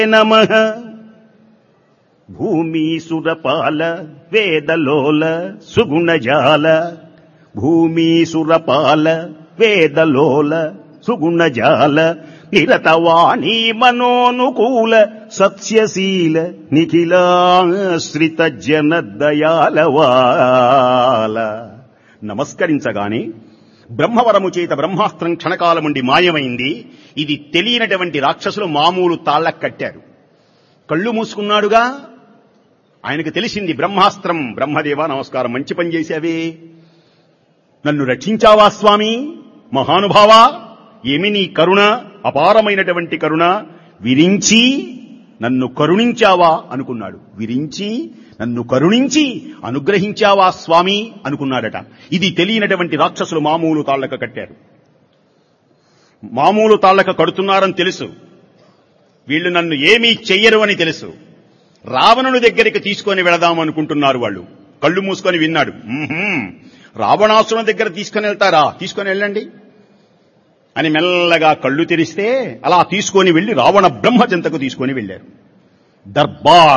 నమ భూమీసురపాల వేదలోల సుగుణజాల భూమీసురపాల వేదలోల సుగుణజాల నిరతవాణీ మనోనుకూల సత్యశీల నిఖిలాశ్రిత జన దయాలవాల నమస్కరించగానే బ్రహ్మవరము చేత బ్రహ్మాస్త్రం క్షణకాలముండి మాయమైంది ఇది తెలియనటువంటి రాక్షసులు మామూలు తాళ్ళకు కట్టారు కళ్ళు మూసుకున్నాడుగా ఆయనకు తెలిసింది బ్రహ్మాస్త్రం బ్రహ్మదేవా నమస్కారం మంచి పని చేశావే నన్ను రక్షించావా స్వామి మహానుభావా ఏమి నీ కరుణ అపారమైనటువంటి కరుణ విరించి నన్ను కరుణించావా అనుకున్నాడు విరించి నన్ను కరుణించి అనుగ్రహించావా స్వామి అనుకున్నాడట ఇది తెలియనటువంటి రాక్షసులు మామూలు తాళ్ళక కట్టారు మామూలు తాళ్ళక కడుతున్నారని తెలుసు వీళ్ళు నన్ను ఏమీ చెయ్యరు అని తెలుసు రావణుని దగ్గరికి తీసుకొని వెళదాం అనుకుంటున్నారు వాళ్ళు కళ్ళు మూసుకొని విన్నాడు "మ్మ్హ్మ్. రావణాసురుని దగ్గర తీసుకొని వెళ్తారా తీసుకొని వెళ్ళండి అని మెల్లగా కళ్ళు తెరిస్తే అలా తీసుకొని వెళ్లి రావణ బ్రహ్మ చెంతకు తీసుకొని వెళ్లారు దర్బార్